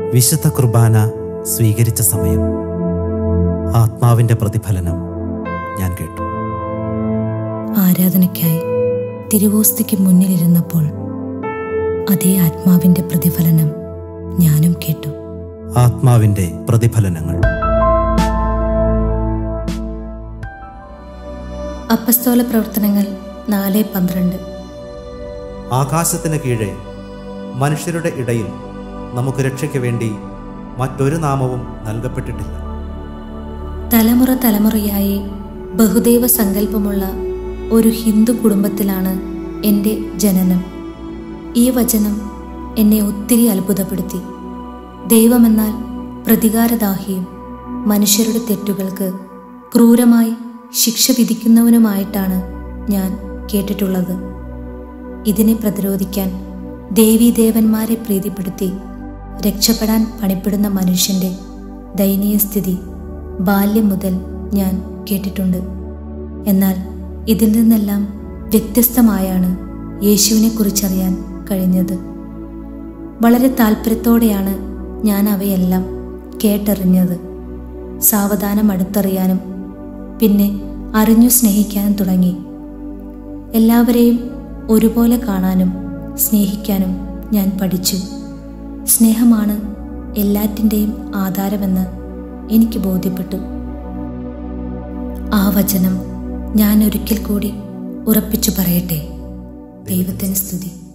വിശുദ്ധ കുർബാന സ്വീകരിച്ച സമയം ആത്മാവിൻ്റെ പ്രതിഫലനം ഞാൻ കേട്ടു ആരാധനയ്ക്കായി തിരുവോസ്തിക്ക് മുന്നിലിരുന്നപ്പോൾ അതേ ആത്മാവിന്റെ പ്രതിഫലനം ഞാനും കേട്ടു ആത്മാവിൻ്റെ പ്രതിഫലനങ്ങൾ അപ്പസ്തോല പ്രവർത്തനങ്ങൾ നാല് പന്ത്രണ്ട് ആകാശത്തിന് കീഴെ മനുഷ്യരുടെ ഇടയിൽ നമുക്ക് രക്ഷയ്ക്ക് വേണ്ടി മറ്റൊരു നാമവും നൽകപ്പെട്ടിട്ടില്ല തലമുറ തലമുറയായി ബഹുദൈവ സങ്കല്പമുള്ള ഒരു ഹിന്ദു കുടുംബത്തിലാണ് എൻ്റെ ജനനം ഈ വചനം എന്നെ ഒത്തിരി അത്ഭുതപ്പെടുത്തി ദൈവമെന്നാൽ പ്രതികാരദാഹിയും മനുഷ്യരുടെ തെറ്റുകൾക്ക് ക്രൂരമായി ശിക്ഷ വിധിക്കുന്നവനുമായിട്ടാണ് ഞാൻ കേട്ടിട്ടുള്ളത് ഇതിനെ പ്രതിരോധിക്കാൻ ദേവീദേവന്മാരെ പ്രീതിപ്പെടുത്തി രക്ഷപ്പെടാൻ പണിപ്പെടുന്ന മനുഷ്യന്റെ ദയനീയ സ്ഥിതി ബാല്യം മുതൽ ഞാൻ കേട്ടിട്ടുണ്ട് എന്നാൽ ഇതിൽ നിന്നെല്ലാം വ്യത്യസ്തമായാണ് യേശുവിനെ കുറിച്ചറിയാൻ കഴിഞ്ഞത് വളരെ താല്പര്യത്തോടെയാണ് ഞാൻ അവയെല്ലാം കേട്ടറിഞ്ഞത് സാവധാനം അടുത്തറിയാനും പിന്നെ അറിഞ്ഞു സ്നേഹിക്കാനും തുടങ്ങി എല്ലാവരെയും ഒരുപോലെ കാണാനും സ്നേഹിക്കാനും ഞാൻ പഠിച്ചു സ്നേഹമാണ് എല്ലാറ്റിൻ്റെയും ആധാരമെന്ന് എനിക്ക് ബോധ്യപ്പെട്ടു ആ വചനം ഞാൻ ഒരിക്കൽ കൂടി ഉറപ്പിച്ചു പറയട്ടെ ദൈവത്തിന് സ്തുതി